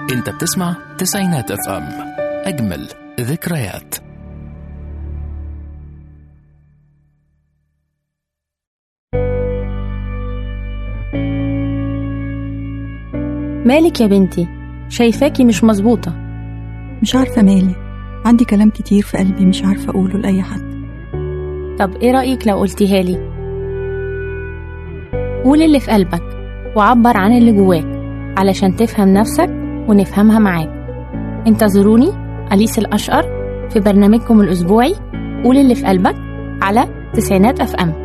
انت بتسمع تسعينات اف ام اجمل ذكريات مالك يا بنتي شايفاكي مش مظبوطة مش عارفة مالي عندي كلام كتير في قلبي مش عارفة أقوله لأي حد طب ايه رأيك لو قلتيها لي قول اللي في قلبك وعبر عن اللي جواك علشان تفهم نفسك ونفهمها معاك انتظروني أليس الأشقر في برنامجكم الأسبوعي قول اللي في قلبك على تسعينات أف أم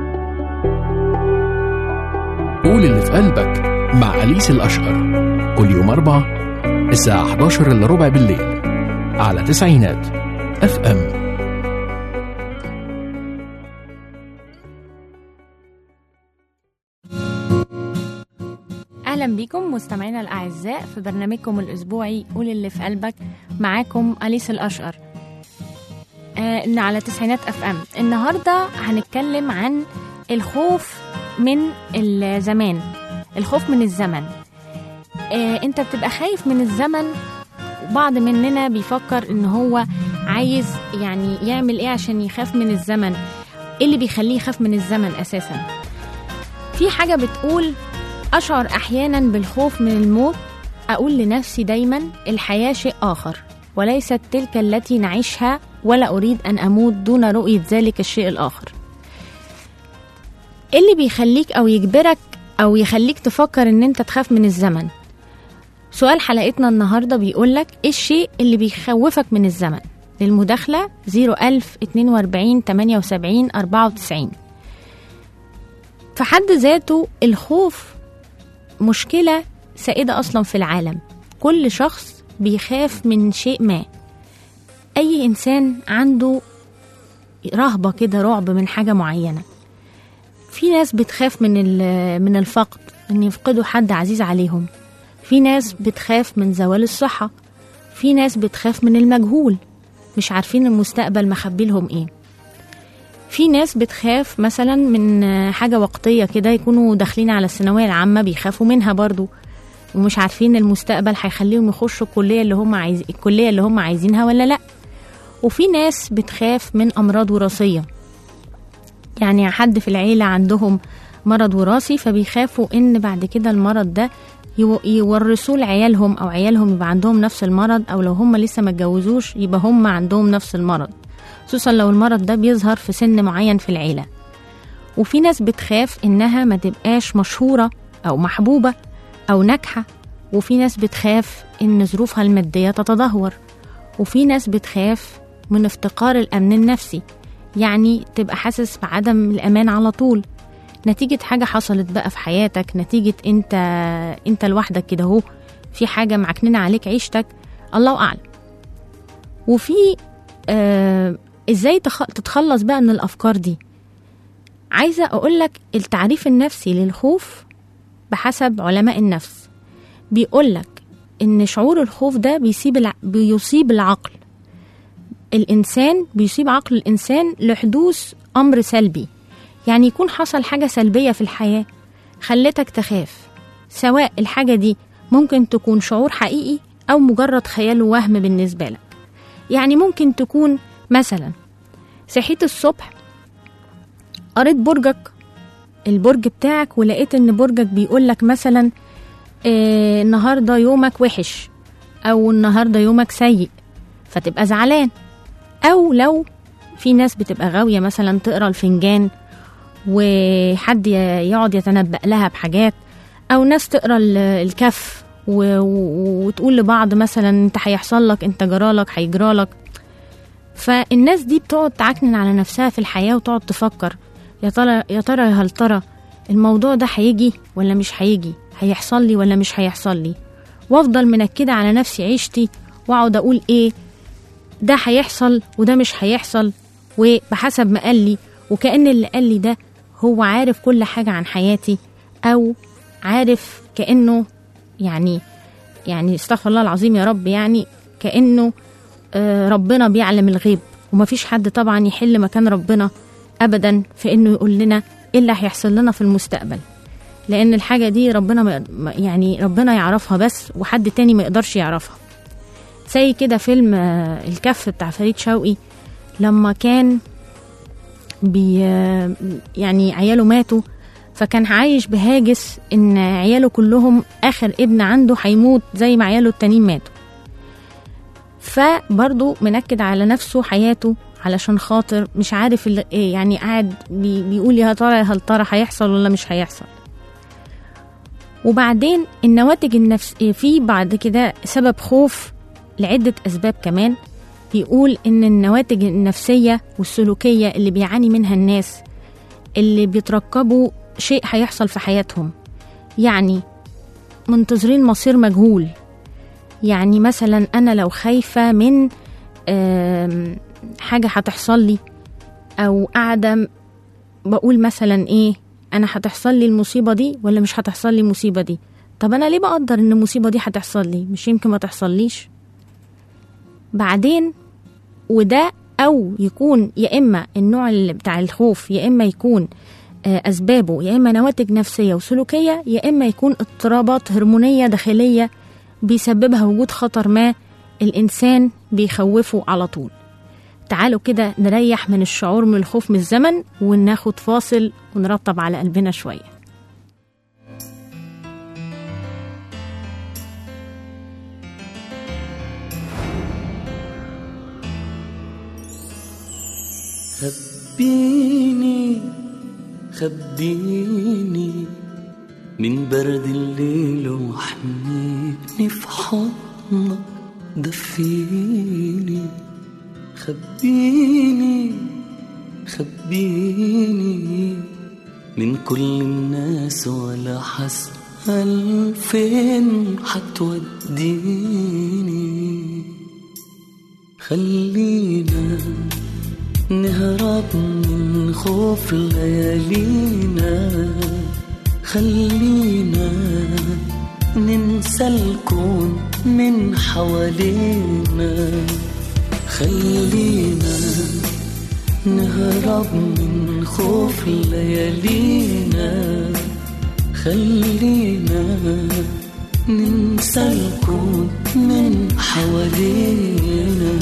قول اللي في قلبك مع أليس الأشقر كل يوم أربعة الساعة 11 إلا ربع بالليل على تسعينات اف ام أهلا بيكم مستمعينا الأعزاء في برنامجكم الأسبوعي قول اللي في قلبك معاكم أليس الأشقر آه إن على تسعينات أف أم النهاردة هنتكلم عن الخوف من الزمان الخوف من الزمن آه انت بتبقى خايف من الزمن وبعض مننا بيفكر ان هو عايز يعني يعمل ايه عشان يخاف من الزمن ايه اللي بيخليه يخاف من الزمن اساسا في حاجة بتقول أشعر أحيانا بالخوف من الموت أقول لنفسي دايما الحياة شيء آخر وليست تلك التي نعيشها ولا أريد أن أموت دون رؤية ذلك الشيء الآخر إيه اللي بيخليك أو يجبرك أو يخليك تفكر إن أنت تخاف من الزمن سؤال حلقتنا النهاردة بيقولك إيه الشيء اللي بيخوفك من الزمن للمداخلة 01000 42 78 94 في حد ذاته الخوف مشكلة سائدة أصلا في العالم كل شخص بيخاف من شيء ما أي إنسان عنده رهبة كده رعب من حاجة معينة في ناس بتخاف من ال- من الفقد ان يفقدوا حد عزيز عليهم في ناس بتخاف من زوال الصحة في ناس بتخاف من المجهول مش عارفين المستقبل مخبي لهم ايه في ناس بتخاف مثلا من حاجة وقتية كده يكونوا داخلين على الثانوية العامة بيخافوا منها برضو ومش عارفين المستقبل هيخليهم يخشوا الكلية اللي هم عايز الكلية اللي هم عايزينها ولا لا وفي ناس بتخاف من أمراض وراثية يعني حد في العيلة عندهم مرض وراثي فبيخافوا إن بعد كده المرض ده يو- يورثوه لعيالهم أو عيالهم يبقى عندهم نفس المرض أو لو هم لسه ما اتجوزوش يبقى هم عندهم نفس المرض خصوصا لو المرض ده بيظهر في سن معين في العيلة وفي ناس بتخاف إنها ما تبقاش مشهورة أو محبوبة أو ناجحة وفي ناس بتخاف إن ظروفها المادية تتدهور وفي ناس بتخاف من افتقار الأمن النفسي يعني تبقى حاسس بعدم الأمان على طول نتيجة حاجة حصلت بقى في حياتك نتيجة انت انت لوحدك كده اهو في حاجة معكننة عليك عيشتك الله أعلم وفي آه ازاي تخ... تتخلص بقى من الأفكار دي عايزة أقولك التعريف النفسي للخوف بحسب علماء النفس بيقولك إن شعور الخوف ده بيسيب الع... بيصيب العقل الإنسان بيصيب عقل الإنسان لحدوث أمر سلبي يعني يكون حصل حاجة سلبية في الحياة خلتك تخاف سواء الحاجة دي ممكن تكون شعور حقيقي أو مجرد خيال وهم بالنسبة لك يعني ممكن تكون مثلا صحيت الصبح قريت برجك البرج بتاعك ولقيت ان برجك بيقولك مثلا آه النهارده يومك وحش او النهارده يومك سيء فتبقى زعلان او لو في ناس بتبقى غاويه مثلا تقرا الفنجان وحد ي- يقعد يتنبأ لها بحاجات او ناس تقرا ال- الكف و- و- وتقول لبعض مثلا انت هيحصل لك انت جرالك هيجرالك فالناس دي بتقعد تعكنن على نفسها في الحياه وتقعد تفكر يا ترى يا ترى يا هل ترى الموضوع ده هيجي ولا مش هيجي هيحصل لي ولا مش هيحصل لي وافضل منكده على نفسي عيشتي واقعد اقول ايه ده هيحصل وده مش هيحصل وبحسب ما قال لي وكأن اللي قال لي ده هو عارف كل حاجة عن حياتي أو عارف كأنه يعني يعني استغفر الله العظيم يا رب يعني كأنه آه، ربنا بيعلم الغيب ومفيش حد طبعا يحل مكان ربنا أبدا في إنه يقول لنا إيه اللي هيحصل لنا في المستقبل لان الحاجه دي ربنا ما ما- يعني ربنا يعرفها بس وحد تاني ما يقدرش يعرفها زي كده فيلم آه، الكف بتاع فريد شوقي لما كان بي آه، يعني عياله ماتوا فكان عايش بهاجس ان عياله كلهم اخر ابن عنده هيموت زي ما عياله التانيين ماتوا فبرضه منكد على نفسه حياته علشان خاطر مش عارف ال- إيه يعني قاعد بي بيقول يا ترى هل ترى هيحصل ولا مش هيحصل وبعدين النواتج النفس في بعد كده سبب خوف لعدة أسباب كمان بيقول إن النواتج النفسية والسلوكية اللي بيعاني منها الناس اللي بيترقبوا شيء هيحصل في حياتهم يعني منتظرين مصير مجهول يعني مثلا أنا لو خايفة من آم، حاجة هتحصل لي أو قاعدة م- بقول مثلا إيه أنا هتحصل لي المصيبة دي ولا مش هتحصل لي المصيبة دي طب أنا ليه بقدر إن المصيبة دي هتحصل لي مش يمكن ما تحصليش بعدين وده أو يكون يا إما النوع اللي بتاع الخوف يا إما يكون آه، أسبابه يا إما نواتج نفسية وسلوكية يا إما يكون اضطرابات هرمونية داخلية بيسببها وجود خطر ما الإنسان بيخوفه على طول تعالوا كده نريح من الشعور من الخوف من الزمن وناخد فاصل ونرطب على قلبنا شوية خبيني خبيني من برد الليل وحنيني في حضنك دفيني خبيني خبيني من كل الناس ولا حسأل فين حتوديني خلينا نهرب من خوف ليالينا خلينا ننسى الكون من حوالينا خلينا نهرب من خوف ليالينا خلينا ننسى الكون من حوالينا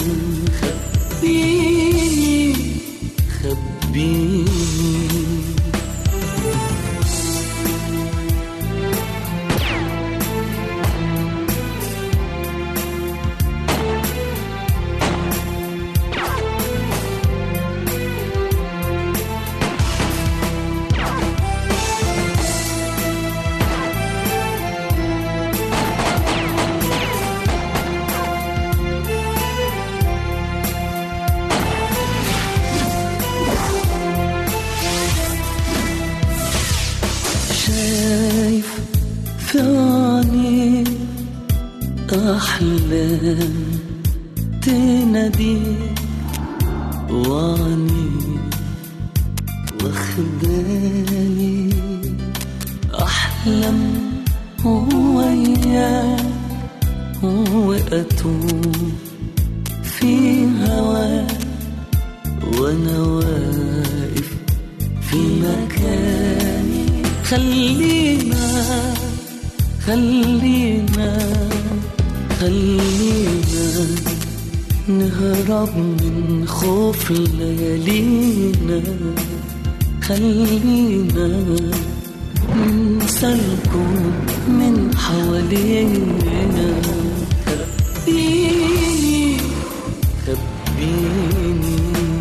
خبيني خبيني شايف في عيني أحلام تنادي وعني واخداني أحلم وياك وأتوب في هواك وأنا واقف في مكاني خلينا خلينا خلينا نهرب من خوف ليالينا خلينا ننسى الكون من حوالينا خبيني خبيني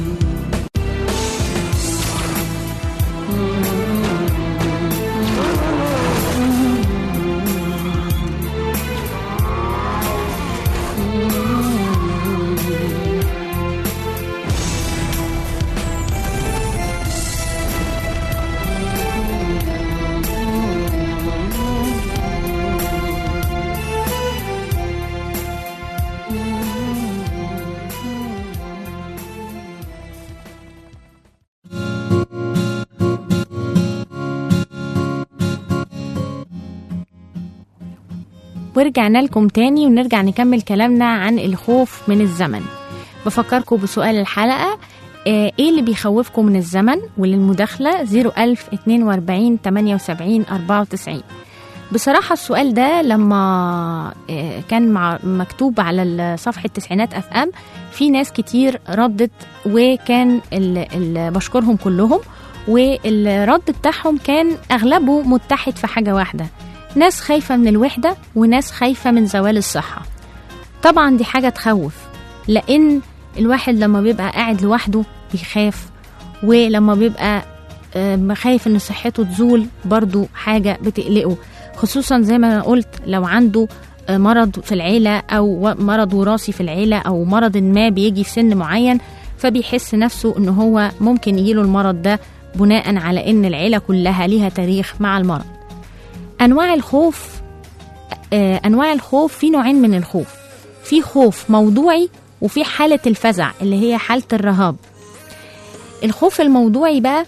ورجعنا لكم تاني ونرجع نكمل كلامنا عن الخوف من الزمن بفكركم بسؤال الحلقة آه، ايه اللي بيخوفكم من الزمن وللمداخلة 01042 78 94 بصراحة السؤال ده لما آه، كان مع مكتوب على ال- صفحة تسعينات اف ام في ناس كتير ردت وكان ال ال بشكرهم كلهم والرد بتاعهم كان اغلبه متحد في حاجة واحدة ناس خايفة من الوحدة وناس خايفة من زوال الصحة طبعا دي حاجة تخوف لأن الواحد لما بيبقى قاعد لوحده بيخاف ولما بيبقى آم، خايف ان صحته تزول برضو حاجة بتقلقه خصوصا زي ما أنا قلت لو عنده آه، مرض في العيلة أو و- مرض وراثي في العيلة أو مرض ما بيجي في سن معين فبيحس نفسه ان هو ممكن يجيله المرض ده بناء على ان العيلة كلها ليها تاريخ مع المرض انواع الخوف آه، انواع الخوف في نوعين من الخوف في خوف موضوعي وفي حالة الفزع اللي هي حالة الرهاب الخوف الموضوعي بقى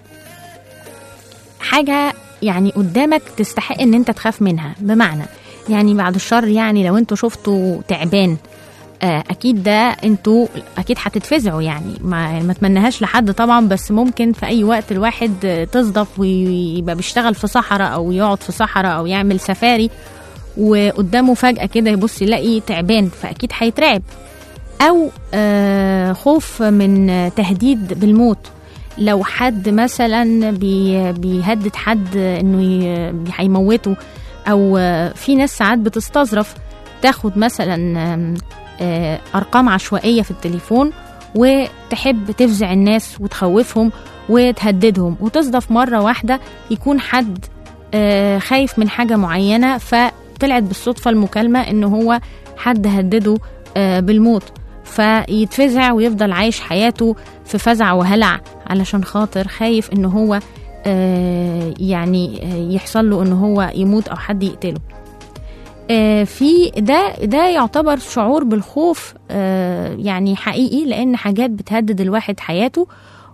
حاجة يعني قدامك تستحق ان انت تخاف منها بمعنى يعني بعد الشر يعني لو انتوا شفتوا تعبان آه، اكيد ده انتوا اكيد هتتفزعوا يعني ما ما اتمناهاش لحد طبعا بس ممكن في اي وقت الواحد آه، تصدف ويبقى بيشتغل في صحراء او يقعد في صحراء او يعمل سفاري وقدامه فجأة كده يبص يلاقي تعبان فأكيد هيترعب أو آه، خوف من آه، تهديد بالموت لو حد مثلا بي بيهدد حد انه ي- هيموته او آه، في ناس ساعات بتستظرف تاخد مثلا آم، آه، ارقام عشوائيه في التليفون وتحب تفزع الناس وتخوفهم وتهددهم وتصدف مره واحده يكون حد آه، خايف من حاجه معينه فطلعت بالصدفه المكالمه ان هو حد هدده آه، بالموت فيتفزع ويفضل عايش حياته في فزع وهلع علشان خاطر خايف ان هو آه، يعني آه، يحصل له ان هو يموت او حد يقتله آه، في ده ده يعتبر شعور بالخوف آه، يعني حقيقي لان حاجات بتهدد الواحد حياته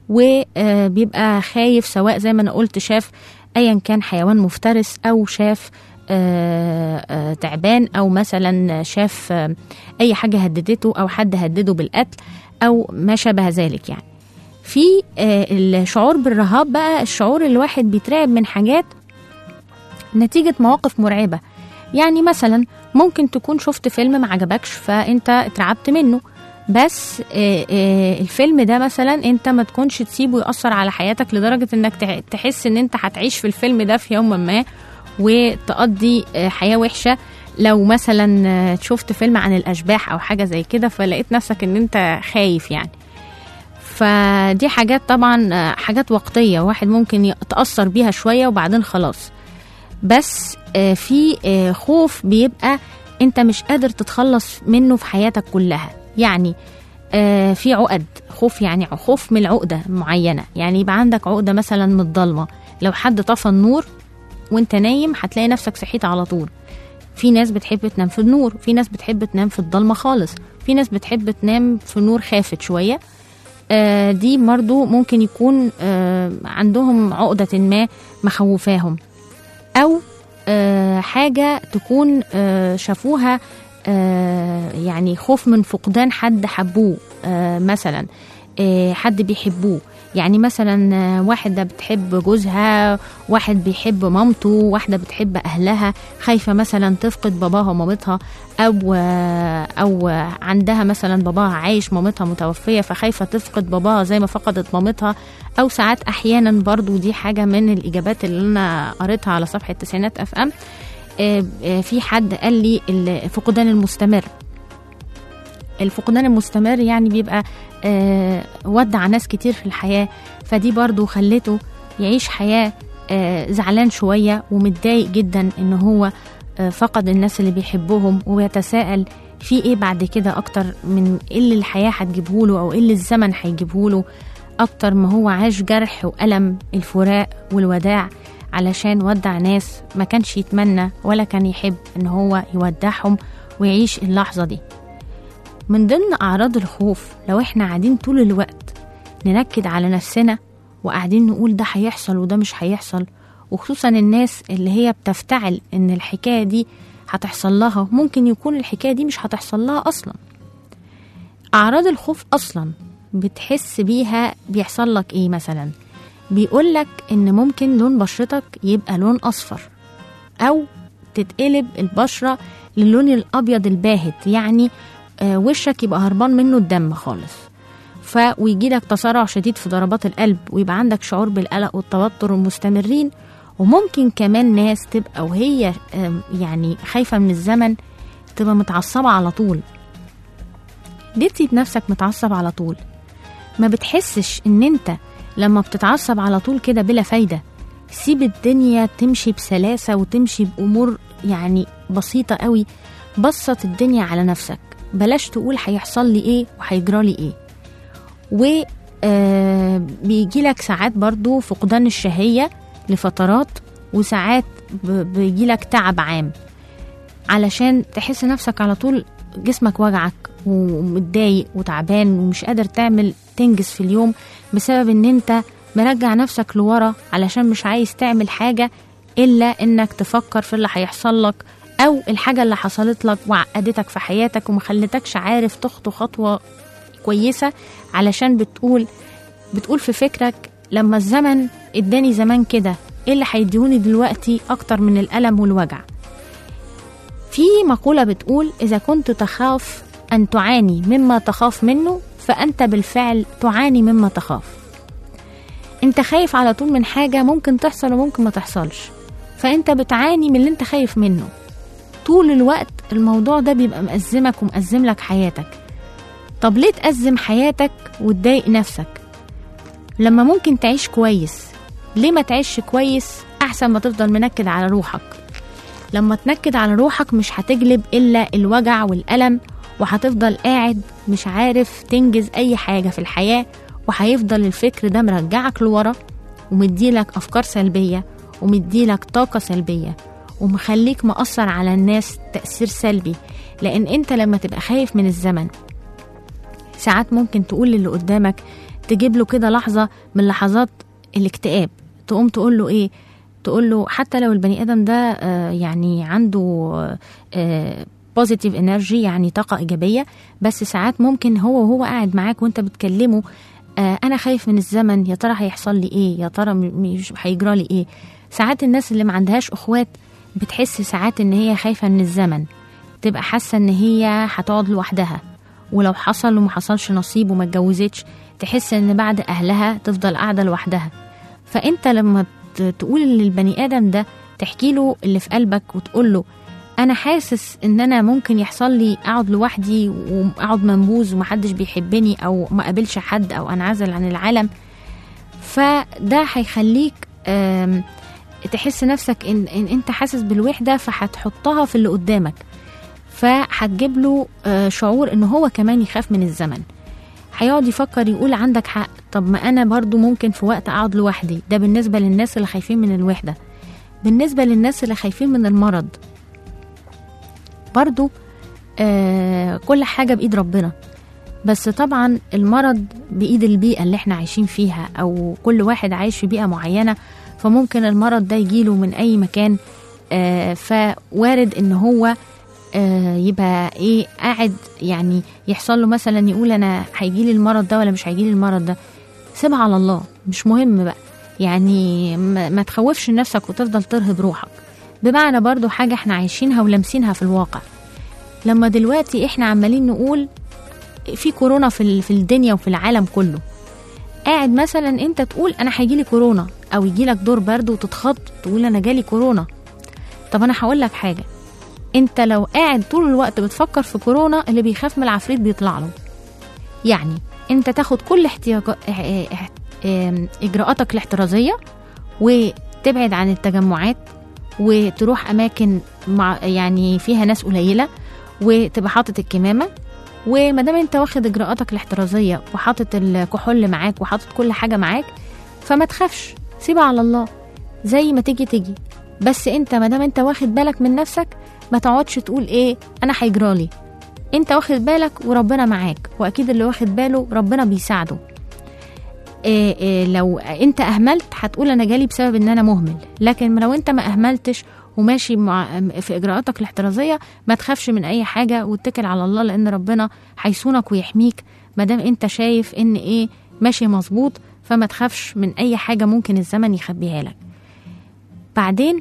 وبيبقى خايف سواء زي ما انا قلت شاف ايا كان حيوان مفترس او شاف آه، آه، تعبان او مثلا شاف آه، اي حاجه هددته او حد هدده بالقتل او ما شابه ذلك يعني في آه، الشعور بالرهاب بقى الشعور اللي الواحد بيترعب من حاجات نتيجة مواقف مرعبة يعني مثلا ممكن تكون شفت فيلم ما عجبكش فانت اترعبت منه بس آه، آه، الفيلم ده مثلا انت ما تكونش تسيبه يأثر على حياتك لدرجة انك تح- تحس ان انت هتعيش في الفيلم ده في يوم ما وتقضي آه، حياة وحشة لو مثلا آه، شفت فيلم عن الأشباح أو حاجة زي كده فلقيت نفسك ان انت خايف يعني فدي حاجات طبعا آه، حاجات وقتية واحد ممكن يتأثر بيها شوية وبعدين خلاص بس آه، في آه، خوف بيبقى انت مش قادر تتخلص منه في حياتك كلها يعني آه، في عقد خوف يعني خوف من العقدة معينة يعني يبقى عندك عقدة مثلا من الضلمة لو حد طفى النور وانت نايم هتلاقي نفسك صحيت على طول في ناس بتحب تنام في النور في ناس بتحب تنام في الضلمة خالص في ناس بتحب تنام في نور خافت شوية آه، دي برضو ممكن يكون آه، عندهم عقدة ما مخوفاهم أو آه، حاجة تكون آه، شافوها آه، يعني خوف من فقدان حد حبوه آه، مثلا آه، حد بيحبوه يعني مثلا آه، واحدة بتحب جوزها واحد بيحب مامته واحدة بتحب أهلها خايفة مثلا تفقد باباها ومامتها أو آه، أو آه، عندها مثلا باباها عايش مامتها متوفية فخايفة تفقد باباها زي ما فقدت مامتها أو ساعات أحيانا برضو دي حاجة من الإجابات اللي أنا قريتها على صفحة تسعينات أف أم آه، آه، في حد قال لي الفقدان المستمر الفقدان المستمر يعني بيبقى آه، ودع ناس كتير في الحياة فدي برضو خلته يعيش حياة آه، زعلان شوية ومتضايق جدا ان هو آه، فقد الناس اللي بيحبهم ويتساءل في ايه بعد كده اكتر من ايه اللي الحياة هتجيبهوله او ايه اللي الزمن هيجيبهوله اكتر ما هو عاش جرح والم الفراق والوداع علشان ودع ناس ما كانش يتمنى ولا كان يحب ان هو يودعهم ويعيش اللحظة دي من ضمن أعراض الخوف لو احنا قاعدين طول الوقت ننكد على نفسنا وقاعدين نقول ده هيحصل وده مش هيحصل وخصوصا الناس اللي هي بتفتعل ان الحكاية دي هتحصل لها ممكن يكون الحكاية دي مش هتحصل لها أصلا أعراض الخوف أصلا بتحس بيها بيحصل لك ايه مثلا بيقولك ان ممكن لون بشرتك يبقى لون اصفر او تتقلب البشرة للون الابيض الباهت يعني آه، وشك يبقى هربان منه الدم خالص ف ويجي لك تسارع شديد في ضربات القلب ويبقى عندك شعور بالقلق والتوتر المستمرين وممكن كمان ناس تبقى وهي آم، يعني خايفة من الزمن تبقى متعصبة على طول ليه تسيب نفسك متعصب على طول ما بتحسش ان انت لما بتتعصب على طول كده بلا فايدة سيب الدنيا تمشي بسلاسة وتمشي بأمور يعني بسيطة قوي بسط الدنيا على نفسك بلاش تقول هيحصل لي ايه وهيجرى لي ايه و آه بيجي لك ساعات برضو فقدان الشهية لفترات وساعات ب- بيجي لك تعب عام علشان تحس نفسك على طول جسمك وجعك ومتضايق وتعبان ومش قادر تعمل تنجز في اليوم بسبب ان انت مرجع نفسك لورا علشان مش عايز تعمل حاجة الا انك تفكر في اللي هيحصل لك او الحاجة اللي حصلت لك وعقدتك في حياتك ومخلتكش عارف تخطو خطوة كويسة علشان بتقول بتقول في فكرك لما الزمن اداني زمان كده ايه اللي هيديهوني دلوقتي اكتر من الالم والوجع في مقولة بتقول إذا كنت تخاف أن تعاني مما تخاف منه فأنت بالفعل تعاني مما تخاف أنت خايف على طول من حاجة ممكن تحصل وممكن ما تحصلش فأنت بتعاني من اللي أنت خايف منه طول الوقت الموضوع ده بيبقى مأزمك ومأزم لك حياتك طب ليه تأزم حياتك وتضايق نفسك لما ممكن تعيش كويس ليه ما تعيش كويس أحسن ما تفضل منكد على روحك لما تنكد على روحك مش هتجلب إلا الوجع والألم وهتفضل قاعد مش عارف تنجز أي حاجة في الحياة وهيفضل الفكر ده مرجعك لورا ومديلك أفكار سلبية ومديلك طاقة سلبية ومخليك مأثر على الناس تأثير سلبي لأن أنت لما تبقى خايف من الزمن ساعات ممكن تقول للي قدامك تجيب له كده لحظة من لحظات الاكتئاب تقوم تقول له ايه تقول له حتى لو البني ادم ده آه، يعني عنده بوزيتيف انرجي يعني طاقه ايجابيه بس ساعات ممكن هو وهو قاعد معاك وانت بتكلمه آه، انا خايف من الزمن يا ترى هيحصل لي ايه يا ترى م- مش هيجرى لي ايه ساعات الناس اللي ما عندهاش اخوات بتحس ساعات ان هي خايفه من الزمن تبقى حاسه ان هي هتقعد لوحدها ولو حصل وما حصلش نصيب وما اتجوزتش تحس ان بعد اهلها تفضل قاعده لوحدها فانت لما ت- تقول للبني ادم ده تحكي له اللي في قلبك وتقول له انا حاسس ان انا ممكن يحصل لي اقعد لوحدي واقعد منبوذ ومحدش بيحبني او ما قابلش حد او انعزل عن العالم فده هيخليك آم، تحس نفسك ان, إن انت حاسس بالوحده فهتحطها في اللي قدامك فهتجيب له آه، شعور ان هو كمان يخاف من الزمن هيقعد يفكر يقول عندك حق طب ما انا برضو ممكن في وقت اقعد لوحدي ده بالنسبه للناس اللي خايفين من الوحده بالنسبه للناس اللي خايفين من المرض برضو آه كل حاجه بايد ربنا بس طبعا المرض بايد البيئه اللي احنا عايشين فيها او كل واحد عايش في بيئه معينه فممكن المرض ده يجيله من اي مكان آه فوارد ان هو آه يبقى ايه قاعد يعني يحصل له مثلا يقول انا هيجي لي المرض ده ولا مش هيجي لي المرض ده سيبها على الله مش مهم بقى يعني ما, ما تخوفش نفسك وتفضل ترهب روحك بمعنى برضو حاجة احنا عايشينها ولامسينها في الواقع لما دلوقتي احنا عمالين نقول في كورونا في, ال- في الدنيا وفي العالم كله قاعد مثلا انت تقول انا هيجيلي كورونا او يجيلك دور برد وتتخض تقول انا جالي كورونا طب انا هقول لك حاجه انت لو قاعد طول الوقت بتفكر في كورونا اللي بيخاف من العفريت بيطلع له يعني انت تاخد كل احتياج... اه- اه- اه- اجراءاتك الاحترازيه وتبعد عن التجمعات وتروح اماكن مع يعني فيها ناس قليله وتبقى حاطط الكمامه وما دام انت واخد اجراءاتك الاحترازيه وحاطط الكحول معاك وحاطط كل حاجه معاك فما تخافش سيبها على الله زي ما تيجي تيجي بس انت ما دام انت واخد بالك من نفسك ما تقعدش تقول ايه انا هيجرالي انت واخد بالك وربنا معاك واكيد اللي واخد باله ربنا بيساعده إيه إيه لو انت اهملت هتقول انا جالي بسبب ان انا مهمل لكن لو انت ما اهملتش وماشي مع في اجراءاتك الاحترازيه ما تخافش من اي حاجه واتكل على الله لان ربنا هيصونك ويحميك مادام انت شايف ان ايه ماشي مظبوط فما تخافش من اي حاجه ممكن الزمن يخبيها لك بعدين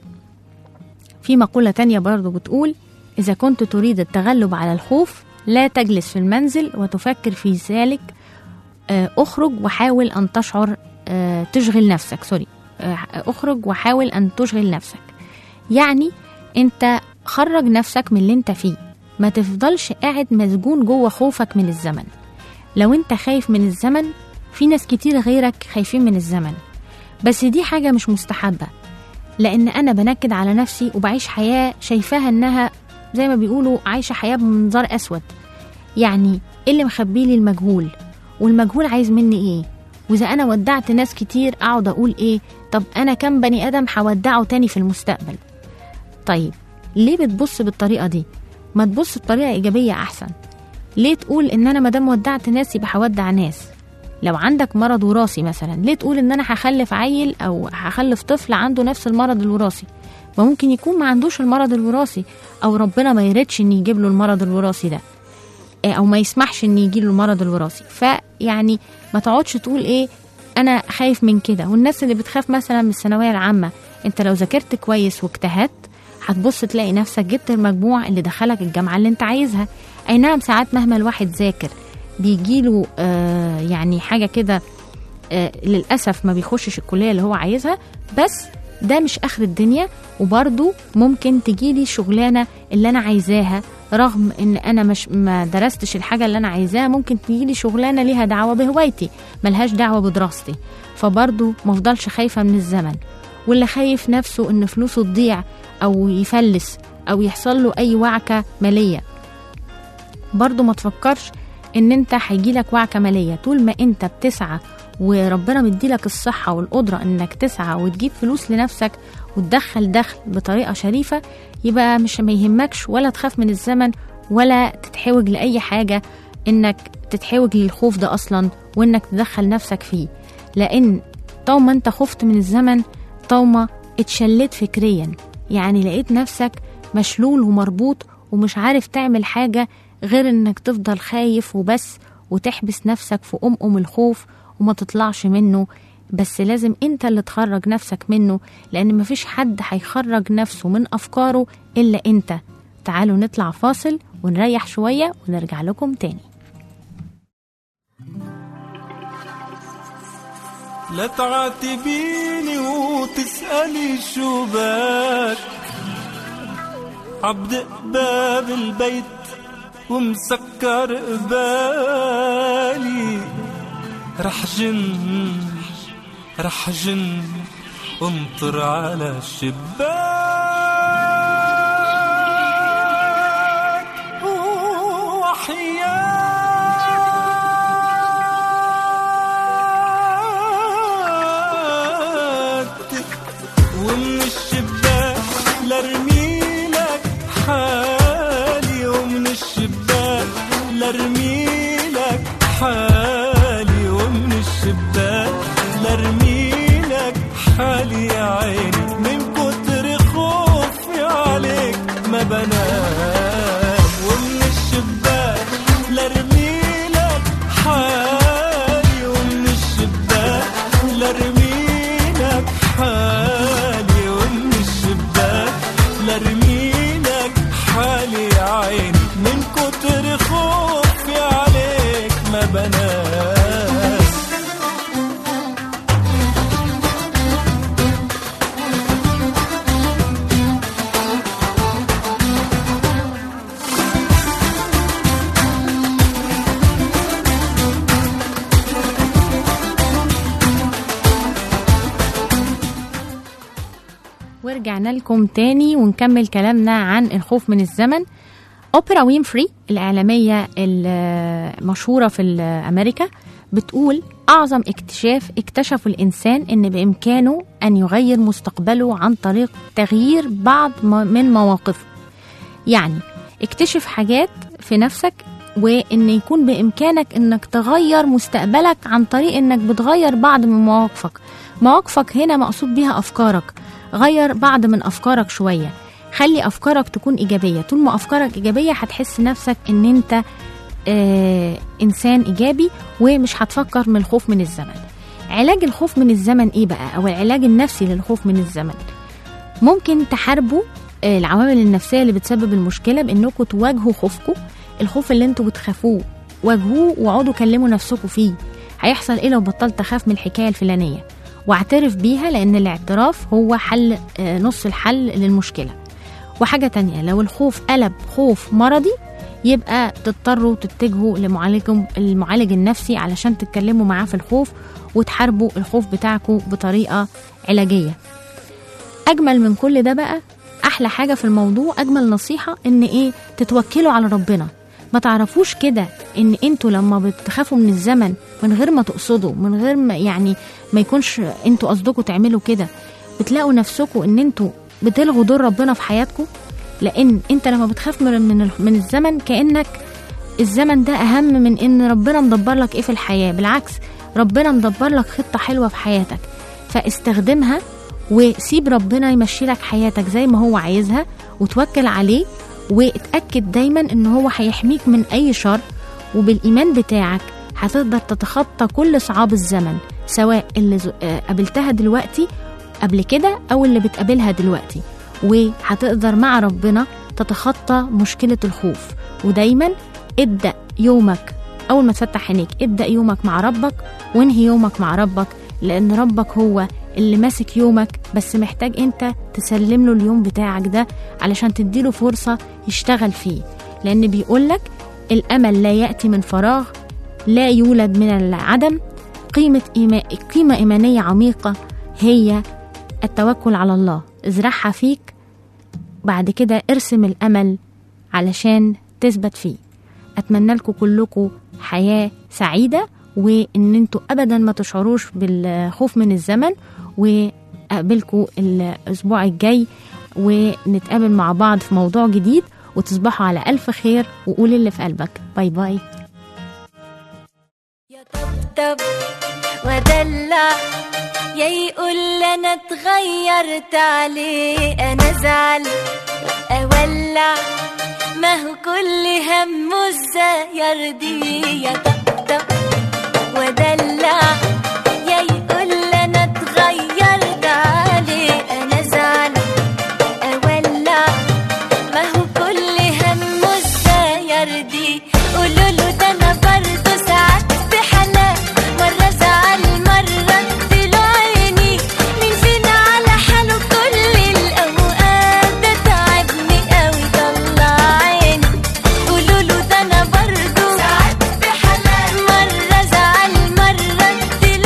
في مقولة تانية برضو بتقول إذا كنت تريد التغلب على الخوف لا تجلس في المنزل وتفكر في ذلك آه، اخرج وحاول أن تشعر آه، تشغل نفسك سوري آه، اخرج وحاول أن تشغل نفسك يعني أنت خرج نفسك من اللي أنت فيه ما تفضلش قاعد مسجون جوه خوفك من الزمن لو أنت خايف من الزمن في ناس كتير غيرك خايفين من الزمن بس دي حاجة مش مستحبة لان انا بنكد على نفسي وبعيش حياه شايفاها انها زي ما بيقولوا عايشه حياه بمنظار اسود يعني ايه اللي مخبيلي المجهول والمجهول عايز مني ايه واذا انا ودعت ناس كتير اقعد اقول ايه طب انا كم بني ادم هودعه تاني في المستقبل طيب ليه بتبص بالطريقه دي ما تبص بطريقه ايجابيه احسن ليه تقول ان انا مادام ودعت ناس يبقى هودع ناس لو عندك مرض وراثي مثلا ليه تقول ان انا هخلف عيل او هخلف طفل عنده نفس المرض الوراثي ما ممكن يكون ما عندوش المرض الوراثي او ربنا ما يردش ان يجيب له المرض الوراثي ده إيه، او ما يسمحش ان يجي له المرض الوراثي فيعني ما تقعدش تقول ايه انا خايف من كده والناس اللي بتخاف مثلا من الثانويه العامه انت لو ذاكرت كويس واجتهدت هتبص تلاقي نفسك جبت المجموع اللي دخلك الجامعه اللي انت عايزها اي نعم ساعات مهما الواحد ذاكر بيجيله آه يعني حاجه كده آه للاسف ما بيخشش الكليه اللي هو عايزها بس ده مش اخر الدنيا وبرضه ممكن تجيلي شغلانه اللي انا عايزاها رغم ان انا مش ما درستش الحاجه اللي انا عايزاها ممكن تجيلي شغلانه ليها دعوه بهوايتي ملهاش دعوه بدراستي فبرضه ما افضلش خايفه من الزمن واللي خايف نفسه ان فلوسه تضيع او يفلس او يحصل له اي وعكه ماليه برضه ما تفكرش ان انت هيجيلك وعكه ماليه طول ما انت بتسعى وربنا مديلك الصحة والقدرة انك تسعى وتجيب فلوس لنفسك وتدخل دخل بطريقة شريفة يبقى مش ما يهمكش ولا تخاف من الزمن ولا تتحوج لأي حاجة انك تتحوج للخوف ده اصلا وانك تدخل نفسك فيه لان طالما انت خفت من الزمن طالما اتشلت فكريا يعني لقيت نفسك مشلول ومربوط ومش عارف تعمل حاجة غير انك تفضل خايف وبس وتحبس نفسك في أم الخوف وما تطلعش منه بس لازم انت اللي تخرج نفسك منه لان مفيش حد هيخرج نفسه من افكاره الا انت تعالوا نطلع فاصل ونريح شوية ونرجع لكم تاني لا تعاتبيني وتسألي شو بك عبد باب البيت ومسكر قبالي رح جن رح جن انطر على الشباك وحياتك ومن الشباك لارمي لك حالي ومن الشباك لارمي لك حالي ومن الشباك لارمي لك حالي يا عيني من كتر خوفي عليك ما بنام ومن الشباك لارمي لك حالي ومن الشباك لارمي لك حالي ومن الشباك لارمي لك حالي يا عيني من كتر خوفي عليك ما بنام ورجعنا لكم تاني ونكمل كلامنا عن الخوف من الزمن اوبرا وينفري الإعلامية المشهورة في أمريكا بتقول أعظم اكتشاف اكتشفه الإنسان إن بإمكانه أن يغير مستقبله عن طريق تغيير بعض م- من مواقفه يعني اكتشف حاجات في نفسك وإن يكون بإمكانك إنك تغير مستقبلك عن طريق إنك بتغير بعض من مواقفك مواقفك هنا مقصود بيها أفكارك غير بعض من أفكارك شوية خلي أفكارك تكون إيجابية طول ما أفكارك إيجابية هتحس نفسك إن أنت آه انسان ايجابي ومش هتفكر من الخوف من الزمن علاج الخوف من الزمن ايه بقى او العلاج النفسي للخوف من الزمن ممكن تحاربوا آه، العوامل النفسيه اللي بتسبب المشكله بانكم تواجهوا خوفكم الخوف اللي انتوا بتخافوه واجهوه واقعدوا كلموا نفسكم فيه هيحصل ايه لو بطلت اخاف من الحكايه الفلانيه واعترف بيها لان الاعتراف هو حل آه، نص الحل للمشكله وحاجه تانية لو الخوف قلب خوف مرضي يبقى تضطروا تتجهوا لمعالج المعالج النفسي علشان تتكلموا معاه في الخوف وتحاربوا الخوف بتاعكم بطريقه علاجيه اجمل من كل ده بقى احلى حاجه في الموضوع اجمل نصيحه ان ايه تتوكلوا على ربنا ما تعرفوش كده ان انتوا لما بتخافوا من الزمن من غير ما تقصدوا من غير ما يعني ما يكونش انتوا قصدكم تعملوا كده بتلاقوا نفسكم ان انتوا بتلغوا دور ربنا في حياتكم لان انت لما بتخاف من من, من الزمن كانك الزمن ده اهم من ان ربنا مدبر لك ايه في الحياه بالعكس ربنا مدبر لك خطه حلوه في حياتك فاستخدمها وسيب ربنا يمشي لك حياتك زي ما هو عايزها وتوكل عليه واتاكد دايما ان هو هيحميك من اي شر وبالايمان بتاعك هتقدر تتخطى كل صعاب الزمن سواء اللي ز- آه، قابلتها دلوقتي قبل كده او اللي بتقابلها دلوقتي وهتقدر مع ربنا تتخطى مشكله الخوف ودايما ابدا يومك اول ما تفتح عينيك ابدا يومك مع ربك وانهي يومك مع ربك لان ربك هو اللي ماسك يومك بس محتاج انت تسلم له اليوم بتاعك ده علشان تديله فرصة يشتغل فيه لان بيقولك الامل لا يأتي من فراغ لا يولد من العدم قيمة إيما... قيمة إيمانية عميقة هي التوكل على الله ازرعها فيك بعد كده ارسم الأمل علشان تثبت فيه أتمنى لكم كلكم حياة سعيدة وإن انتوا أبدا ما تشعروش بالخوف من الزمن وأقابلكم الأسبوع الجاي ونتقابل مع بعض في موضوع جديد وتصبحوا على ألف خير وقول اللي في قلبك باي باي يا طبطب ودلع يا يقول انا اتغيرت عليه انا زعل اولع ما هو كل همه ازاي يرضيه يا طبطب ودلع يا يقول انا اتغيرت عليه انا زعل اولع ما هو كل همه ازاي يرضيه قولوا له ده انا برضه ساعات في حالات مره زعل مره اديله عيني مين فينا على حاله كل الاوقات ده تعبني قوي طلع عيني قولوا له ده انا برضه ساعات في حالات مره زعل مره اديله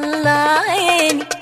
طلع عيني